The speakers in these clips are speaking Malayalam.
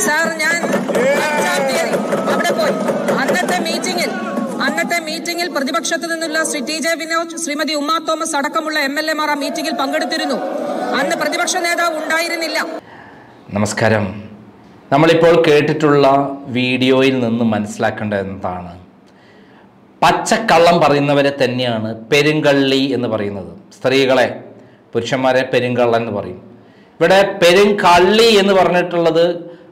സാർ ഞാൻ അഞ്ചാം തീയതി അവിടെ പോയി അന്നത്തെ മീറ്റിംഗിൽ അന്നത്തെ മീറ്റിംഗിൽ പ്രതിപക്ഷത്തു നിന്നുള്ള ശ്രീ ടി ജെ വിനോദ് ശ്രീമതി ഉമാ തോമസ് അടക്കമുള്ള എം എൽ എമാർ ആ മീറ്റിംഗിൽ പങ്കെടുത്തിരുന്നു അന്ന് പ്രതിപക്ഷ നേതാവ് ഉണ്ടായിരുന്നില്ല നമസ്കാരം നമ്മളിപ്പോൾ കേട്ടിട്ടുള്ള വീഡിയോയിൽ നിന്ന് മനസ്സിലാക്കേണ്ടത് എന്താണ് പച്ചക്കള്ളം പറയുന്നവരെ തന്നെയാണ് പെരുങ്കള്ളി എന്ന് പറയുന്നത് സ്ത്രീകളെ പുരുഷന്മാരെ പെരുങ്കള്ളൻ എന്ന് പറയും ഇവിടെ പെരുങ്കള്ളി എന്ന് പറഞ്ഞിട്ടുള്ളത്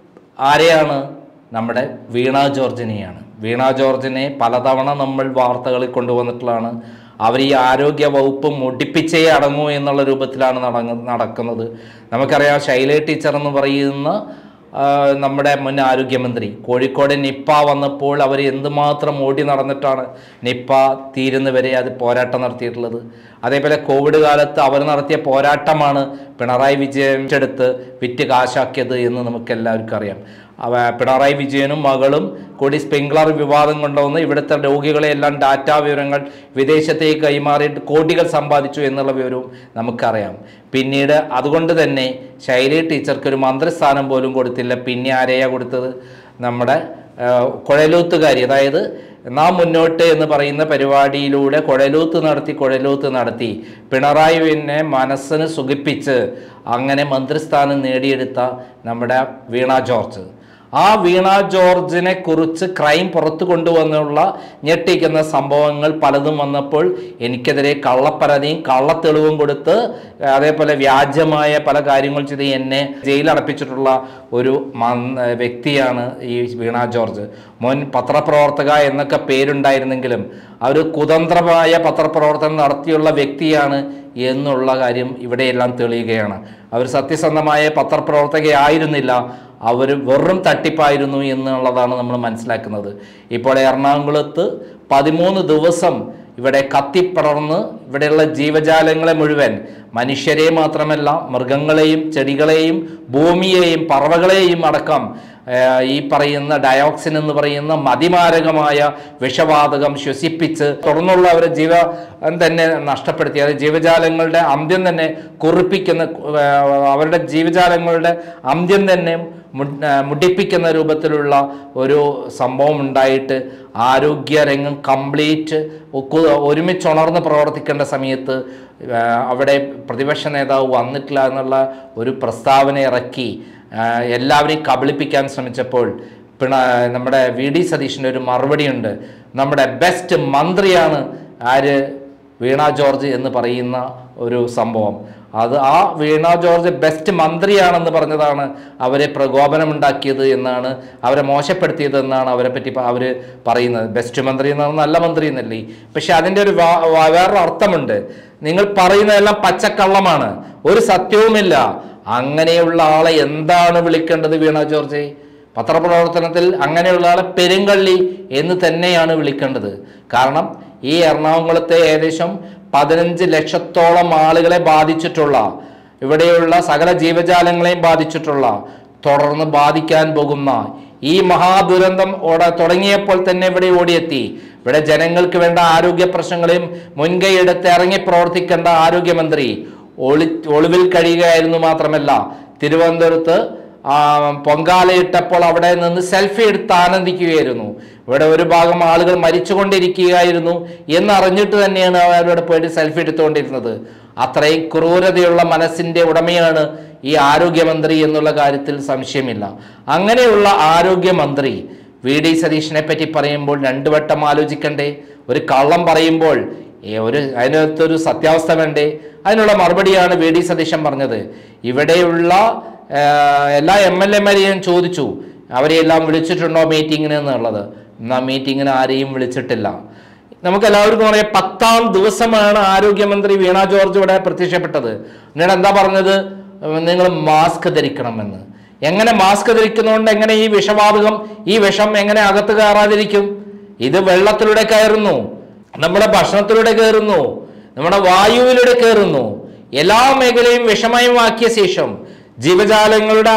ആരെയാണ് നമ്മുടെ വീണ ജോർജിനെയാണ് വീണ ജോർജിനെ പലതവണ നമ്മൾ വാർത്തകളിൽ കൊണ്ടുവന്നിട്ടുള്ളതാണ് അവർ ഈ ആരോഗ്യ വകുപ്പ് മുടിപ്പിച്ചേ അടങ്ങൂ എന്നുള്ള രൂപത്തിലാണ് നടങ്ങ നടക്കുന്നത് നമുക്കറിയാം ശൈല ടീച്ചർ എന്ന് പറയുന്ന ആ, നമ്മുടെ മുൻ ആരോഗ്യമന്ത്രി കോഴിക്കോട് നിപ്പ വന്നപ്പോൾ അവർ എന്തുമാത്രം ഓടി നടന്നിട്ടാണ് നിപ്പ തീരുന്നവരെ അത് പോരാട്ടം നടത്തിയിട്ടുള്ളത് അതേപോലെ കോവിഡ് കാലത്ത് അവർ നടത്തിയ പോരാട്ടമാണ് പിണറായി വിജയൻ എടുത്ത് വിറ്റ് കാശാക്കിയത് എന്ന് നമുക്ക് എല്ലാവർക്കും അറിയാം അവ പിണറായി വിജയനും മകളും കൂടി സ്പ്രിംഗ്ലർ വിവാദം കൊണ്ടുവന്ന് ഇവിടുത്തെ രോഗികളെല്ലാം ഡാറ്റാ വിവരങ്ങൾ വിദേശത്തേക്ക് കൈമാറിയിട്ട് കോടികൾ സമ്പാദിച്ചു എന്നുള്ള വിവരവും നമുക്കറിയാം പിന്നീട് അതുകൊണ്ട് തന്നെ ശൈലി ടീച്ചർക്ക് ഒരു മന്ത്രിസ്ഥാനം പോലും കൊടുത്തില്ല പിന്നെ ആരെയാ കൊടുത്തത് നമ്മുടെ ആ, കുഴലൂത്തുകാരി അതായത് നാം മുന്നോട്ട് എന്ന് പറയുന്ന പരിപാടിയിലൂടെ കുഴലൂത്ത് നടത്തി കുഴലൂത്ത് നടത്തി പിണറായി പിന്നെ മനസ്സിന് സുഖിപ്പിച്ച് അങ്ങനെ മന്ത്രിസ്ഥാനം നേടിയെടുത്ത നമ്മുടെ വീണ ജോർജ് ആ വീണ ജോർജിനെ കുറിച്ച് ക്രൈം പുറത്തു കൊണ്ടുവന്നുള്ള ഞെട്ടിക്കുന്ന സംഭവങ്ങൾ പലതും വന്നപ്പോൾ എനിക്കെതിരെ കള്ളപ്പരാതിയും കള്ളത്തെളിവും കൊടുത്ത് അതേപോലെ വ്യാജമായ പല കാര്യങ്ങൾ ചെയ്ത് എന്നെ ജയിലടപ്പിച്ചിട്ടുള്ള ഒരു മന് വ്യക്തിയാണ് ഈ വീണ ജോർജ് മുൻ പത്രപ്രവർത്തക എന്നൊക്കെ പേരുണ്ടായിരുന്നെങ്കിലും അവർ കുതന്ത്രമായ പത്രപ്രവർത്തനം നടത്തിയുള്ള വ്യക്തിയാണ് എന്നുള്ള കാര്യം ഇവിടെയെല്ലാം തെളിയുകയാണ് അവർ സത്യസന്ധമായ പത്രപ്രവർത്തകയായിരുന്നില്ല അവർ വെറും തട്ടിപ്പായിരുന്നു എന്നുള്ളതാണ് നമ്മൾ മനസ്സിലാക്കുന്നത് ഇപ്പോൾ എറണാകുളത്ത് പതിമൂന്ന് ദിവസം ഇവിടെ കത്തിപ്പടർന്ന് ഇവിടെയുള്ള ജീവജാലങ്ങളെ മുഴുവൻ മനുഷ്യരെ മാത്രമല്ല മൃഗങ്ങളെയും ചെടികളെയും ഭൂമിയെയും പറവകളെയും അടക്കം ഏഹ്, ഈ പറയുന്ന ഡയോക്സിൻ എന്ന് പറയുന്ന മതിമാരകമായ വിഷവാതകം ശ്വസിപ്പിച്ച് തുടർന്നുള്ള അവരെ ജീവ തന്നെ നഷ്ടപ്പെടുത്തി അത് ജീവജാലങ്ങളുടെ അന്ത്യം തന്നെ കുറിപ്പിക്കുന്ന ഏഹ്, അവരുടെ ജീവജാലങ്ങളുടെ അന്ത്യം തന്നെ മു- ഏഹ്, മുടിപ്പിക്കുന്ന രൂപത്തിലുള്ള ഒരു സംഭവം ഉണ്ടായിട്ട് ആരോഗ്യരംഗം കംപ്ലീറ്റ് ഒരുമിച്ചുണർന്ന് പ്രവർത്തിക്കേണ്ട സമയത്ത് ഏഹ്, അവിടെ പ്രതിപക്ഷ നേതാവ് വന്നിട്ടില്ല എന്നുള്ള ഒരു പ്രസ്താവന ഇറക്കി ഏഹ്, എല്ലാവരെയും കബളിപ്പിക്കാൻ ശ്രമിച്ചപ്പോൾ പിണ നമ്മുടെ വി ഡി സതീഷിൻ്റെ ഒരു മറുപടിയുണ്ട് നമ്മുടെ ബെസ്റ്റ് മന്ത്രിയാണ് ആര് വീണ ജോർജ് എന്ന് പറയുന്ന ഒരു സംഭവം അത് ആ വീണ ജോർജ് ബെസ്റ്റ് മന്ത്രിയാണെന്ന് പറഞ്ഞതാണ് അവരെ പ്രകോപനമുണ്ടാക്കിയത് എന്നാണ് അവരെ മോശപ്പെടുത്തിയത് എന്നാണ് അവരെ പറ്റി അവർ പറയുന്നത് ബെസ്റ്റ് മന്ത്രി എന്ന് പറഞ്ഞാൽ നല്ല മന്ത്രി എന്നല്ലേ പക്ഷെ അതിൻ്റെ ഒരു വാ- വാ- വേറൊരു അർത്ഥമുണ്ട് നിങ്ങൾ പറയുന്നതെല്ലാം പച്ചക്കള്ളമാണ് ഒരു സത്യവുമില്ല അങ്ങനെയുള്ള ആളെ എന്താണ് വിളിക്കേണ്ടത് വീണ ജോർജ് പത്രപ്രവർത്തനത്തിൽ അങ്ങനെയുള്ള ആളെ പെരുങ്കള്ളി എന്ന് തന്നെയാണ് വിളിക്കേണ്ടത് കാരണം ഈ എറണാകുളത്തെ ഏകദേശം പതിനഞ്ച് ലക്ഷത്തോളം ആളുകളെ ബാധിച്ചിട്ടുള്ള ഇവിടെയുള്ള സകല ജീവജാലങ്ങളെയും ബാധിച്ചിട്ടുള്ള തുടർന്ന് ബാധിക്കാൻ പോകുന്ന ഈ മഹാദുരന്തം ഓട തുടങ്ങിയപ്പോൾ തന്നെ ഇവിടെ ഓടിയെത്തി ഇവിടെ ജനങ്ങൾക്ക് വേണ്ട ആരോഗ്യ പ്രശ്നങ്ങളെയും മുൻകൈ എടുത്ത് ഇറങ്ങി പ്രവർത്തിക്കേണ്ട ആരോഗ്യമന്ത്രി ഒളി ഒളിവിൽ കഴിയുകയായിരുന്നു മാത്രമല്ല തിരുവനന്തപുരത്ത് ആ, പൊങ്കാലയിട്ടപ്പോൾ അവിടെ നിന്ന് സെൽഫി എടുത്ത് ആനന്ദിക്കുകയായിരുന്നു ഇവിടെ ഒരു ഭാഗം ആളുകൾ മരിച്ചുകൊണ്ടിരിക്കുകയായിരുന്നു എന്നറിഞ്ഞിട്ട് തന്നെയാണ് അവരവിടെ പോയിട്ട് സെൽഫി എടുത്തുകൊണ്ടിരുന്നത് അത്രയും ക്രൂരതയുള്ള മനസ്സിന്റെ ഉടമയാണ് ഈ ആരോഗ്യമന്ത്രി എന്നുള്ള കാര്യത്തിൽ സംശയമില്ല അങ്ങനെയുള്ള ആരോഗ്യമന്ത്രി വി ഡി സതീഷിനെ പറ്റി പറയുമ്പോൾ രണ്ടു വട്ടം ആലോചിക്കണ്ടേ ഒരു കള്ളം പറയുമ്പോൾ ഏ, ഒരു അതിനകത്തൊരു സത്യാവസ്ഥ വേണ്ടേ അതിനുള്ള മറുപടിയാണ് വി ഡി സതീശൻ പറഞ്ഞത് ഇവിടെയുള്ള ആ, എല്ലാ എം എൽ എമാരെയും ചോദിച്ചു അവരെയെല്ലാം വിളിച്ചിട്ടുണ്ടോ മീറ്റിങ്ങിന് എന്നുള്ളത് എന്നാ മീറ്റിങ്ങിന് ആരെയും വിളിച്ചിട്ടില്ല നമുക്ക് എല്ലാവർക്കും അറിയാം പത്താം ദിവസമാണ് ആരോഗ്യമന്ത്രി വീണ ജോർജ് ഇവിടെ പ്രത്യക്ഷപ്പെട്ടത് എന്നിട്ട് എന്താ പറഞ്ഞത് നിങ്ങൾ മാസ്ക് ധരിക്കണമെന്ന് എങ്ങനെ മാസ്ക് ധരിക്കുന്നതുകൊണ്ട് എങ്ങനെ ഈ വിഷവാതകം ഈ വിഷം എങ്ങനെ അകത്ത് കയറാതിരിക്കും ഇത് വെള്ളത്തിലൂടെ കയറുന്നു നമ്മുടെ ഭക്ഷണത്തിലൂടെ കയറുന്നു നമ്മുടെ വായുവിലൂടെ കയറുന്നു എല്ലാ മേഖലയും വിഷമയമാക്കിയ ശേഷം ജീവജാലങ്ങളുടെ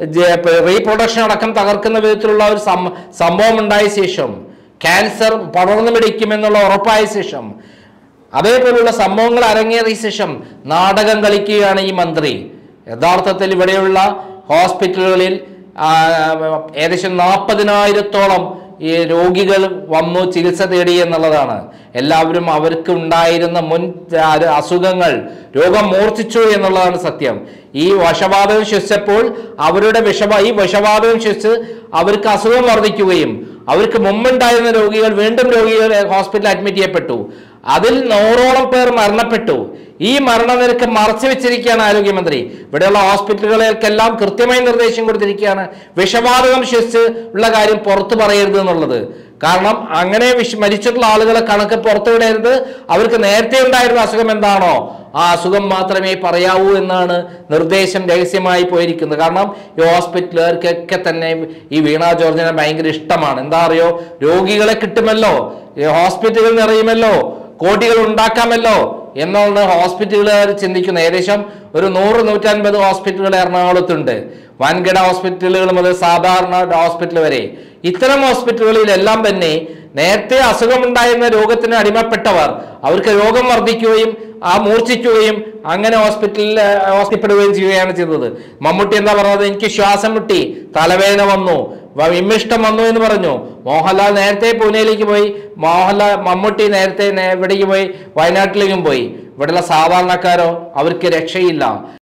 റീപ്രൊഡക്ഷൻ അടക്കം തകർക്കുന്ന വിധത്തിലുള്ള ഒരു സം- സംഭവം ഉണ്ടായ ശേഷം ക്യാൻസർ പടർന്നു പിടിക്കുമെന്നുള്ള ഉറപ്പായ ശേഷം അതേപോലുള്ള സംഭവങ്ങൾ അരങ്ങേറിയ ശേഷം നാടകം കളിക്കുകയാണ് ഈ മന്ത്രി യഥാർത്ഥത്തിൽ ഇവിടെയുള്ള ഹോസ്പിറ്റലുകളിൽ ആ, ഏകദേശം നാൽപ്പതിനായിരത്തോളം ഈ രോഗികൾ വന്നു ചികിത്സ തേടി എന്നുള്ളതാണ് എല്ലാവരും അവർക്ക് ഉണ്ടായിരുന്ന മുൻ ആ, അസുഖങ്ങൾ രോഗം മൂർച്ഛിച്ചു എന്നുള്ളതാണ് സത്യം ഈ വിഷവാതകം ശ്വസിച്ചപ്പോൾ അവരുടെ വിഷവ ഈ വിഷവാതകം ശ്വസിച്ച് അവർക്ക് അസുഖം വർദ്ധിക്കുകയും അവർക്ക് മുമ്പുണ്ടായിരുന്ന രോഗികൾ വീണ്ടും രോഗികൾ ഹോസ്പിറ്റലിൽ അഡ്മിറ്റ് ചെയ്യപ്പെട്ടു അതിൽ നൂറോളം പേർ മരണപ്പെട്ടു ഈ മരണനിരക്ക് മറച്ചു വെച്ചിരിക്കുകയാണ് ആരോഗ്യമന്ത്രി ഇവിടെയുള്ള ഹോസ്പിറ്റലുകൾക്കെല്ലാം കൃത്യമായി നിർദ്ദേശം കൊടുത്തിരിക്കുകയാണ് വിഷവാതകം ശ്വസിച്ച് ഉള്ള കാര്യം പുറത്തു പറയരുത് എന്നുള്ളത് കാരണം അങ്ങനെ വിഷ മരിച്ചിട്ടുള്ള ആളുകളെ കണക്ക് പുറത്തുവിടരുത് അവർക്ക് നേരത്തെ ഉണ്ടായിരുന്ന അസുഖം എന്താണോ ആ അസുഖം മാത്രമേ പറയാവൂ എന്നാണ് നിർദ്ദേശം രഹസ്യമായി പോയിരിക്കുന്നത് കാരണം ഈ ഹോസ്പിറ്റലുകാർക്കൊക്കെ തന്നെ ഈ വീണ ജോർജിനെ ഭയങ്കര ഇഷ്ടമാണ് എന്താ അറിയോ രോഗികളെ കിട്ടുമല്ലോ ഈ ഹോസ്പിറ്റലുകൾ നിറയുമല്ലോ കോടികൾ ഉണ്ടാക്കാമല്ലോ എന്നുള്ള ഹോസ്പിറ്റലുകാർ ചിന്തിക്കുന്ന ഏകദേശം ഒരു നൂറ് നൂറ്റൻപത് ഹോസ്പിറ്റലുകൾ എറണാകുളത്തുണ്ട് വൻകിട ഹോസ്പിറ്റലുകൾ മുതൽ സാധാരണ ഹോസ്പിറ്റൽ വരെ ഇത്തരം ഹോസ്പിറ്റലുകളിലെല്ലാം തന്നെ നേരത്തെ അസുഖമുണ്ടായിരുന്ന രോഗത്തിന് അടിമപ്പെട്ടവർ അവർക്ക് രോഗം വർദ്ധിക്കുകയും ആ മൂർച്ഛിക്കുകയും അങ്ങനെ ഹോസ്പിറ്റലിൽ ഹോസ്പിറ്റപ്പെടുകയും ചെയ്യുകയാണ് ചെയ്തത് മമ്മൂട്ടി എന്താ പറഞ്ഞത് എനിക്ക് ശ്വാസം മുട്ടി തലവേദന വന്നു വ- വിമ്മിഷ്ടം വന്നു എന്ന് പറഞ്ഞു മോഹൻലാൽ നേരത്തെ പൂനെയിലേക്ക് പോയി മോഹൻലാൽ മമ്മൂട്ടി നേരത്തെ നേ- എവിടേക്ക് പോയി വയനാട്ടിലേക്കും പോയി ഇവിടെയുള്ള സാധാരണക്കാരോ അവർക്ക് രക്ഷയില്ല